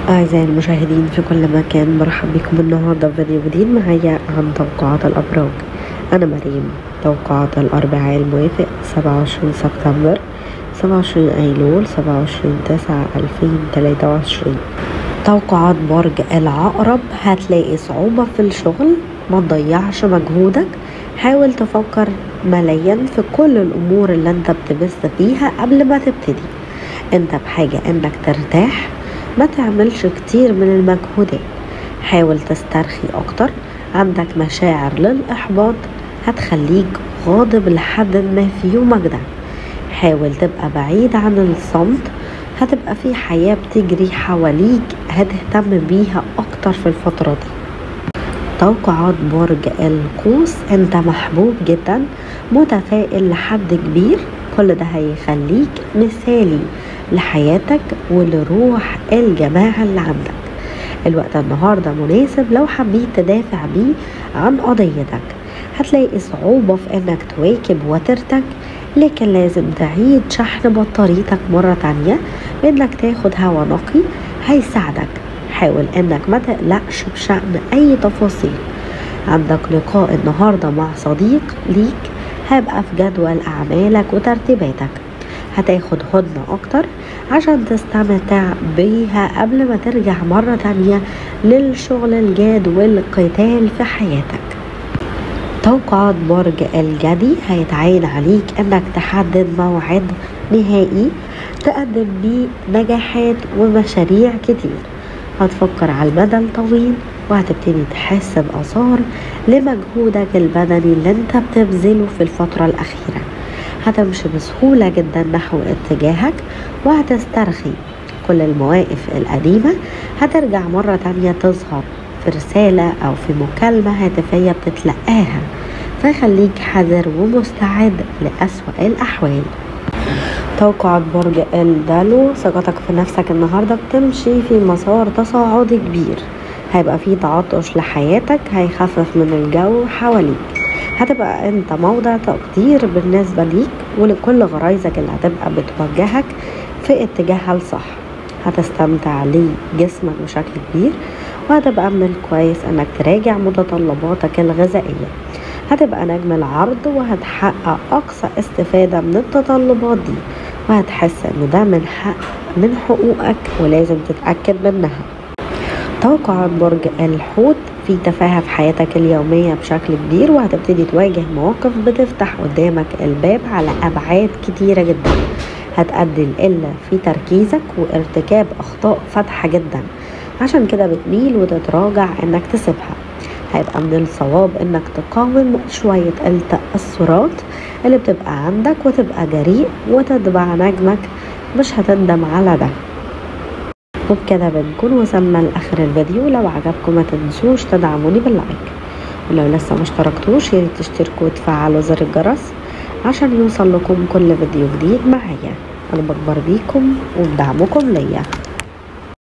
أعزائي المشاهدين في كل مكان مرحب بكم النهاردة في فيديو جديد معايا عن توقعات الأبراج أنا مريم توقعات الأربعاء الموافق 27 سبتمبر 27 أيلول 27 9 2023 توقعات برج العقرب هتلاقي صعوبة في الشغل ما تضيعش مجهودك حاول تفكر مليا في كل الأمور اللي انت بتبث فيها قبل ما تبتدي انت بحاجة انك ترتاح ما تعملش كتير من المجهودات حاول تسترخي اكتر عندك مشاعر للاحباط هتخليك غاضب لحد ما في يومك ده حاول تبقى بعيد عن الصمت هتبقى في حياة بتجري حواليك هتهتم بيها اكتر في الفترة دي توقعات برج القوس انت محبوب جدا متفائل لحد كبير كل ده هيخليك مثالي لحياتك ولروح الجماعة اللي عندك الوقت النهاردة مناسب لو حبيت تدافع بيه عن قضيتك هتلاقي صعوبة في انك تواكب وترتك لكن لازم تعيد شحن بطاريتك مرة تانية بانك تاخد هوا نقي هيساعدك حاول انك ما تقلقش بشأن اي تفاصيل عندك لقاء النهاردة مع صديق ليك هيبقى في جدول اعمالك وترتيباتك هتاخد هدنة اكتر عشان تستمتع بيها قبل ما ترجع مرة تانية للشغل الجاد والقتال في حياتك توقعات برج الجدي هيتعين عليك انك تحدد موعد نهائي تقدم بيه نجاحات ومشاريع كتير هتفكر على المدى الطويل وهتبتدي تحس بآثار لمجهودك البدني اللي انت بتبذله في الفترة الأخيرة هتمشي بسهولة جدا نحو اتجاهك وهتسترخي كل المواقف القديمة هترجع مرة تانية تظهر في رسالة أو في مكالمة هاتفية بتتلقاها فخليك حذر ومستعد لأسوأ الأحوال توقعات برج الدلو ثقتك في نفسك النهاردة بتمشي في مسار تصاعدي كبير هيبقى فيه تعطش لحياتك هيخفف من الجو حواليك هتبقى انت موضع تقدير بالنسبة ليك ولكل غرايزك اللي هتبقى بتوجهك في اتجاهها الصح هتستمتع لجسمك بشكل كبير وهتبقى من الكويس انك تراجع متطلباتك الغذائية هتبقى نجم العرض وهتحقق اقصى استفادة من التطلبات دي وهتحس ان ده من حق من حقوقك ولازم تتأكد منها توقعات برج الحوت في تفاهة في حياتك اليومية بشكل كبير وهتبتدي تواجه مواقف بتفتح قدامك الباب على أبعاد كتيرة جدا هتأدي القلة في تركيزك وارتكاب أخطاء فادحة جدا عشان كده بتميل وتتراجع انك تسيبها هيبقى من الصواب انك تقاوم شوية التأثرات اللي بتبقى عندك وتبقى جريء وتتبع نجمك مش هتندم على ده وبكده بنكون وصلنا لاخر الفيديو لو عجبكم ما تنسوش تدعموني باللايك ولو لسه مشتركتوش ياريت تشتركوا وتفعلوا زر الجرس عشان يوصل لكم كل فيديو جديد معايا انا بكبر بيكم وبدعمكم ليا